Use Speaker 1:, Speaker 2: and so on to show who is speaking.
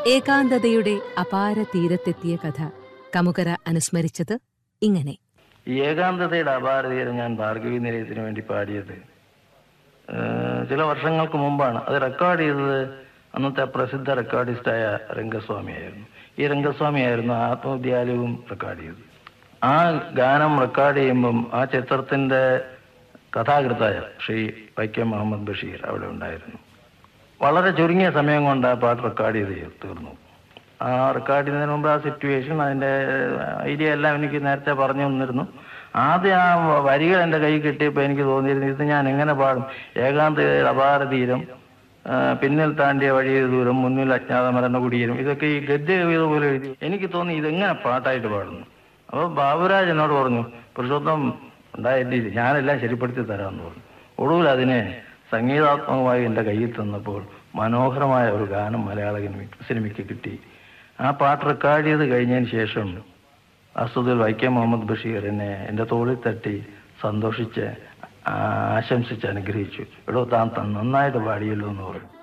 Speaker 1: ഏകാന്തതയുടെ അപാര തീരത്തെത്തിയ കഥ കമുകര അനുസ്മരിച്ചത് ഇങ്ങനെ
Speaker 2: ഈ ഏകാന്തതയുടെ അപാരതീരം ഞാൻ ഭാർഗവി നിലയത്തിന് വേണ്ടി പാടിയത് ഏഹ് ചില വർഷങ്ങൾക്ക് മുമ്പാണ് അത് റെക്കോർഡ് ചെയ്തത് അന്നത്തെ പ്രസിദ്ധ റെക്കോർഡിസ്റ്റായ രംഗസ്വാമിയായിരുന്നു ഈ രംഗസ്വാമിയായിരുന്നു ആത്മവിദ്യാലയവും റെക്കോർഡ് ചെയ്തത് ആ ഗാനം റെക്കോർഡ് ചെയ്യുമ്പം ആ ചിത്രത്തിന്റെ കഥാകൃത്തായ ശ്രീ വൈക്കം മുഹമ്മദ് ബഷീർ അവിടെ ഉണ്ടായിരുന്നു വളരെ ചുരുങ്ങിയ സമയം കൊണ്ട് ആ പാട്ട് റെക്കോർഡ് ചെയ്ത് തീർന്നു ആ റെക്കോർഡ് ചെയ്യുന്നതിന് മുമ്പ് ആ സിറ്റുവേഷൻ അതിന്റെ ഐഡിയ എല്ലാം എനിക്ക് നേരത്തെ പറഞ്ഞു തന്നിരുന്നു ആദ്യം ആ വരികൾ എൻ്റെ കൈ കിട്ടിയപ്പോൾ എനിക്ക് തോന്നിയിരുന്നു ഇത് ഞാൻ എങ്ങനെ പാടും ഏകാന്തതയുടെ അപാര തീരം ആ, പിന്നിൽ താണ്ടിയ വഴി ദൂരം മുന്നിൽ അജ്ഞാത മരണ കുടിയേരും ഇതൊക്കെ ഈ ഗദ്യ കവിത പോലെ എഴുതി എനിക്ക് തോന്നി ഇതെങ്ങനെ പാട്ടായിട്ട് പാടുന്നു അപ്പോൾ ബാബുരാജ് എന്നോട് പറഞ്ഞു പുരുഷോത്തം ഉണ്ടായില്ല ഞാനെല്ലാം ശരിപ്പെടുത്തി തരാമെന്ന് പറഞ്ഞു ഒടുവിൽ അതിനെ സംഗീതാത്മകമായി എൻ്റെ കയ്യിൽ തന്നപ്പോൾ മനോഹരമായ ഒരു ഗാനം മലയാള സിനിമ- സിനിമയ്ക്ക് കിട്ടി ആ പാട്ട് റെക്കോർഡ് ചെയ്ത് കഴിഞ്ഞതിന് ശേഷം അസുദിൽ വൈക്കം മുഹമ്മദ് ബഷീർ എന്നെ എൻ്റെ തോളിൽ തട്ടി സന്തോഷിച്ച് ആ, ആശംസിച്ച് അനുഗ്രഹിച്ചു എടോ താൻ ത- നന്നായിട്ട് പാടിയല്ലോ എന്ന് പറഞ്ഞു